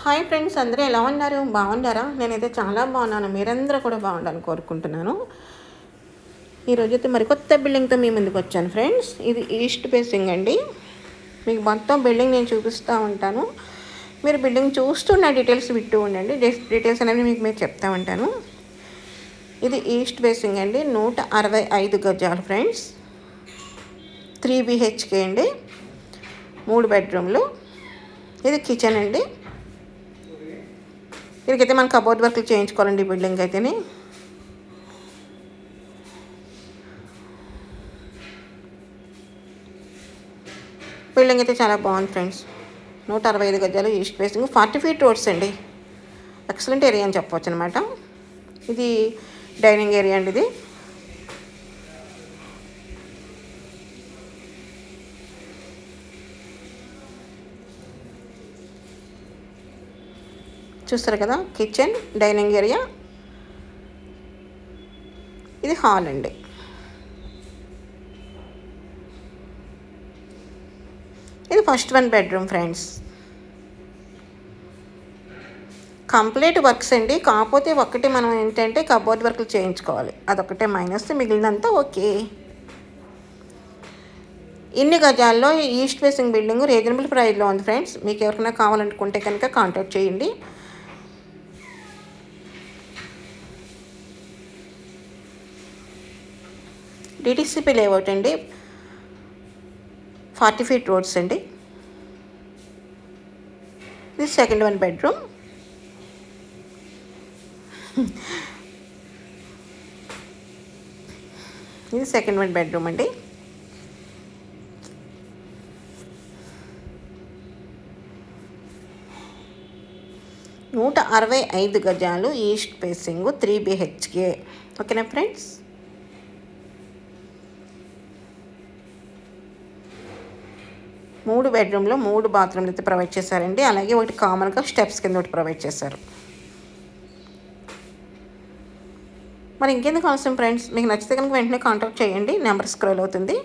hi friends అందరూ ఎలా ఉన్నారు బాగున్నారా నేనైతే చాలా బాగున్నాను మీరందరూ కూడా బాగుండాలని కోరుకుంటున్నాను ఈరోజు అయితే మరి కొత్త బిల్డింగ్తో మీ ముందుకు వచ్చాను ఫ్రెండ్స్ ఇది ఈస్ట్ ఫేసింగ్ అండి మీకు మొత్తం బిల్డింగ్ నేను చూపిస్తూ ఉంటాను మీరు బిల్డింగ్ చూస్తున్న డీటెయిల్స్ వింటూ ఉండండి డీ- డీటెయిల్స్ అనేవి మీకు మీరు చెప్తా ఉంటాను ఇది ఈస్ట్ ఫేసింగ్ అండి నూట అరవై ఐదు గజాలు ఫ్రెండ్స్ త్రీ బిహెచ్కే అండి మూడు బెడ్రూమ్లు ఇది కిచెన్ అండి దీనికైతే మనం కబోర్డ్ వర్క్లు చేయించుకోవాలండి ఈ బిల్డింగ్ అయితేనే బిల్డింగ్ అయితే చాలా బాగుంది ఫ్రెండ్స్ నూట అరవై ఐదు గజాలు east facing forty feet roads అండి ఎక్సలెంట్ ఏరియా అని చెప్పవచ్చు అనమాట ఇది డైనింగ్ ఏరియా అండి ఇది చూస్తారు కదా కిచెన్ డైనింగ్ ఏరియా ఇది హాల్ అండి ఇది first one bedroom friends complete works అండి కాకపోతే ఒకటి మనం ఏంటంటే కబోర్డ్ వర్క్లు చేయించుకోవాలి అదొకటే మైనస్ మిగిలినంతా ఓకే ఇన్ని గజాల్లో ఈ ఈస్ట్ ఫేసింగ్ బిల్డింగ్ రీజనబుల్ ప్రైస్లో ఉంది ఫ్రెండ్స్ మీకు ఎవరికైనా కావాలనుకుంటే కనుక కాంటాక్ట్ చేయండి డిటిసిపి లేఅవుట్ అండి ఫార్టీ ఫీట్ రోడ్స్ అండి ఇది సెకండ్ వన్ బెడ్రూమ్ ఇది సెకండ్ వన్ బెడ్రూమ్ అండి నూట అరవై ఐదు గజాలు ఈస్ట్ ఫేసింగ్ త్రీ బిహెచ్కే ఓకేనా ఫ్రెండ్స్ మూడు బెడ్రూమ్లో మూడు బాత్రూమ్లు అయితే ప్రొవైడ్ చేశారండి అలాగే ఒకటి కామన్గా స్టెప్స్ కింద ఒకటి ప్రొవైడ్ చేశారు మరి ఇంకెందుకు అవసరం ఫ్రెండ్స్ మీకు నచ్చితే కనుక వెంటనే కాంటాక్ట్ చేయండి నెంబర్ స్క్రోల్ అవుతుంది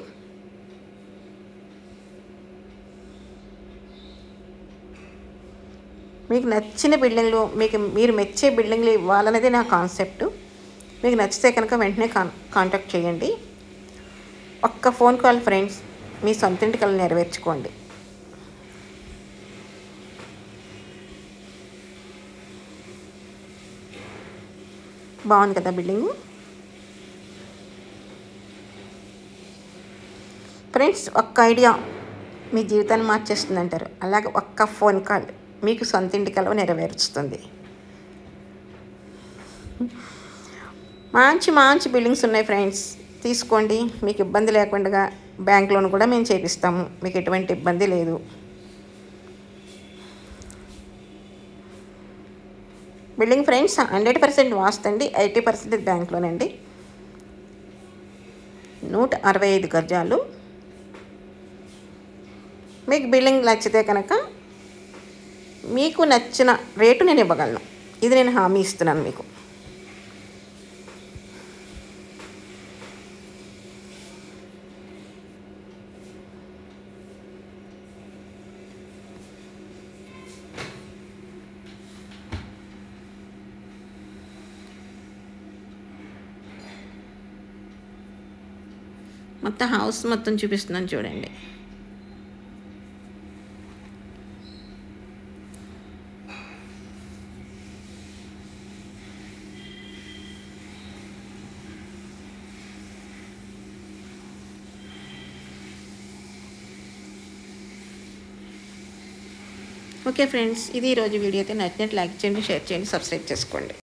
మీకు నచ్చిన బిల్డింగ్లు మీకు మీరు మెచ్చే బిల్డింగ్లు ఇవ్వాలనేది నా కాన్సెప్ట్ మీకు నచ్చితే కనుక వెంటనే కాన్ కాంటాక్ట్ చేయండి ఒక్క ఫోన్ కాల్ ఫ్రెండ్స్ మీ సొంత ఇంటి కళ నెరవేర్చుకోండి బాగుంది కదా బిల్డింగు ఫ్రెండ్స్ ఒక్క ఐడియా మీ జీవితాన్ని మార్చేస్తుంది అంటారు అలాగే ఒక్క ఫోన్ కాల్ మీకు సొంత ఇంటి కలవ నెరవేరుస్తుంది మంచి మంచి బిల్డింగ్స్ ఉన్నాయి ఫ్రెండ్స్ తీసుకోండి మీకు ఇబ్బంది లేకుండా బ్యాంక్ లోన్ కూడా మేము చేపిస్తాము మీకు ఎటువంటి ఇబ్బంది లేదు బిల్డింగ్ ఫ్రెండ్స్ హండ్రెడ్ పర్సెంట్ వాస్తండి ఎయిటీ పర్సెంట్ బ్యాంక్ లోన్ అండి నూట అరవై ఐదు గజాలు మీకు బిల్డింగ్ నచ్చితే కనుక మీకు నచ్చిన రేటు నేను ఇవ్వగలను ఇది నేను హామీ ఇస్తున్నాను మీకు మొత్తం హౌస్ మొత్తం చూపిస్తున్నాను చూడండి ఓకే ఫ్రెండ్స్ ఇది ఈరోజు వీడియో అయితే నచ్చినట్టు లైక్ చేయండి షేర్ చేయండి సబ్స్క్రైబ్ చేసుకోండి